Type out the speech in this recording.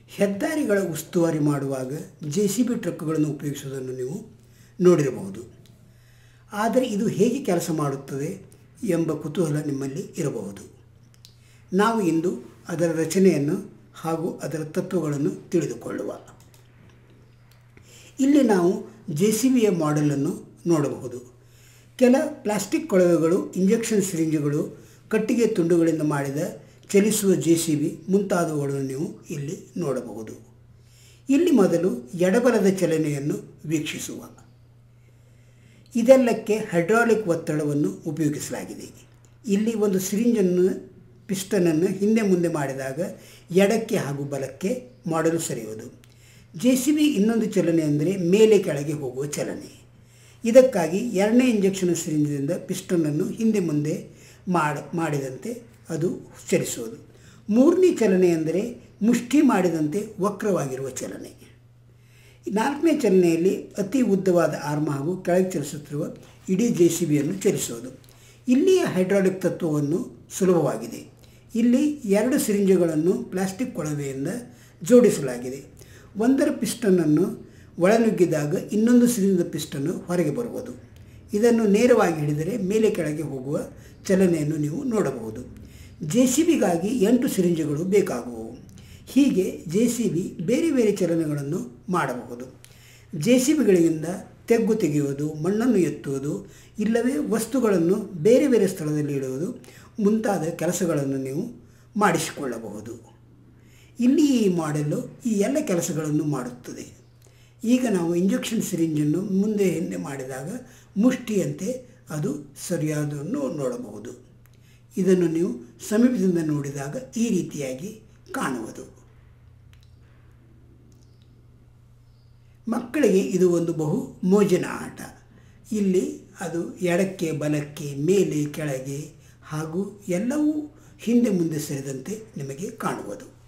ಹೆದ್ದಾರಿಗಳ ಉಸ್ತುವಾರಿ ಮಾಡುವಾಗ ಜೆ ಸಿ ಬಿ ಟ್ರಕ್ಗಳನ್ನು ಉಪಯೋಗಿಸುವುದನ್ನು ನೀವು ನೋಡಿರಬಹುದು ಆದರೆ ಇದು ಹೇಗೆ ಕೆಲಸ ಮಾಡುತ್ತದೆ ಎಂಬ ಕುತೂಹಲ ನಿಮ್ಮಲ್ಲಿ ಇರಬಹುದು ನಾವು ಇಂದು ಅದರ ರಚನೆಯನ್ನು ಹಾಗೂ ಅದರ ತತ್ವಗಳನ್ನು ತಿಳಿದುಕೊಳ್ಳುವ ಇಲ್ಲಿ ನಾವು ಜೆ ಸಿ ಬಿಯ ಮಾಡೆಲನ್ನು ನೋಡಬಹುದು ಕೆಲ ಪ್ಲಾಸ್ಟಿಕ್ ಕೊಳವೆಗಳು ಇಂಜೆಕ್ಷನ್ ಸಿರಿಂಜುಗಳು ಕಟ್ಟಿಗೆ ತುಂಡುಗಳಿಂದ ಮಾಡಿದ ಚಲಿಸುವ ಜೆ ಸಿ ಬಿ ಮುಂತಾದವುಗಳನ್ನು ನೀವು ಇಲ್ಲಿ ನೋಡಬಹುದು ಇಲ್ಲಿ ಮೊದಲು ಎಡಬಲದ ಚಲನೆಯನ್ನು ವೀಕ್ಷಿಸುವ ಇದೆಲ್ಲಕ್ಕೆ ಹೈಡ್ರಾಲಿಕ್ ಒತ್ತಡವನ್ನು ಉಪಯೋಗಿಸಲಾಗಿದೆ ಇಲ್ಲಿ ಒಂದು ಸಿರಿಂಜನ್ನು ಪಿಸ್ಟನನ್ನು ಹಿಂದೆ ಮುಂದೆ ಮಾಡಿದಾಗ ಎಡಕ್ಕೆ ಹಾಗೂ ಬಲಕ್ಕೆ ಮಾಡಲು ಸರಿಯುವುದು ಜೆ ಸಿ ಬಿ ಇನ್ನೊಂದು ಚಲನೆ ಅಂದರೆ ಮೇಲೆ ಕೆಳಗೆ ಹೋಗುವ ಚಲನೆ ಇದಕ್ಕಾಗಿ ಎರಡನೇ ಇಂಜೆಕ್ಷನ್ ಸಿರಿಂಜಿನಿಂದ ಪಿಸ್ಟನನ್ನು ಹಿಂದೆ ಮುಂದೆ ಮಾಡ ಮಾಡಿದಂತೆ ಅದು ಚಲಿಸುವುದು ಮೂರನೇ ಚಲನೆ ಅಂದರೆ ಮುಷ್ಟಿ ಮಾಡಿದಂತೆ ವಕ್ರವಾಗಿರುವ ಚಲನೆ ನಾಲ್ಕನೇ ಚಲನೆಯಲ್ಲಿ ಅತಿ ಉದ್ದವಾದ ಆರ್ಮ ಹಾಗೂ ಕೆಳಗೆ ಚಲಿಸುತ್ತಿರುವ ಇಡೀ ಜೆ ಸಿ ಬಿಯನ್ನು ಚಲಿಸುವುದು ಇಲ್ಲಿಯ ಹೈಡ್ರಾಲಿಕ್ ತತ್ವವನ್ನು ಸುಲಭವಾಗಿದೆ ಇಲ್ಲಿ ಎರಡು ಸಿರಿಂಜುಗಳನ್ನು ಪ್ಲಾಸ್ಟಿಕ್ ಕೊಳವೆಯಿಂದ ಜೋಡಿಸಲಾಗಿದೆ ಒಂದರ ಪಿಸ್ಟನನ್ನು ಒಳನುಗ್ಗಿದಾಗ ಇನ್ನೊಂದು ಸಿರಿಂಜದ ಪಿಸ್ಟನ್ನು ಹೊರಗೆ ಬರುವುದು ಇದನ್ನು ನೇರವಾಗಿ ಹಿಡಿದರೆ ಮೇಲೆ ಕೆಳಗೆ ಹೋಗುವ ಚಲನೆಯನ್ನು ನೀವು ನೋಡಬಹುದು ಜೆ ಸಿ ಬಿಗಾಗಿ ಎಂಟು ಸಿರಿಂಜುಗಳು ಬೇಕಾಗುವವು ಹೀಗೆ ಜೆ ಸಿ ಬಿ ಬೇರೆ ಬೇರೆ ಚಲನೆಗಳನ್ನು ಮಾಡಬಹುದು ಜೆ ಸಿ ಬಿಗಳಿಂದ ತೆಗ್ಗು ತೆಗೆಯುವುದು ಮಣ್ಣನ್ನು ಎತ್ತುವುದು ಇಲ್ಲವೇ ವಸ್ತುಗಳನ್ನು ಬೇರೆ ಬೇರೆ ಸ್ಥಳದಲ್ಲಿ ಇಡುವುದು ಮುಂತಾದ ಕೆಲಸಗಳನ್ನು ನೀವು ಮಾಡಿಸಿಕೊಳ್ಳಬಹುದು ಇಲ್ಲಿ ಈ ಮಾಡೆಲ್ಲು ಈ ಎಲ್ಲ ಕೆಲಸಗಳನ್ನು ಮಾಡುತ್ತದೆ ಈಗ ನಾವು ಇಂಜೆಕ್ಷನ್ ಸಿರಿಂಜನ್ನು ಮುಂದೆ ಹಿಂದೆ ಮಾಡಿದಾಗ ಮುಷ್ಟಿಯಂತೆ ಅದು ಸರಿಯಾದನ್ನು ನೋಡಬಹುದು ಇದನ್ನು ನೀವು ಸಮೀಪದಿಂದ ನೋಡಿದಾಗ ಈ ರೀತಿಯಾಗಿ ಕಾಣುವುದು ಮಕ್ಕಳಿಗೆ ಇದು ಒಂದು ಬಹು ಮೋಜಿನ ಆಟ ಇಲ್ಲಿ ಅದು ಎಡಕ್ಕೆ ಬಲಕ್ಕೆ ಮೇಲೆ ಕೆಳಗೆ ಹಾಗೂ ಎಲ್ಲವೂ ಹಿಂದೆ ಮುಂದೆ ಸೇರಿದಂತೆ ನಿಮಗೆ ಕಾಣುವುದು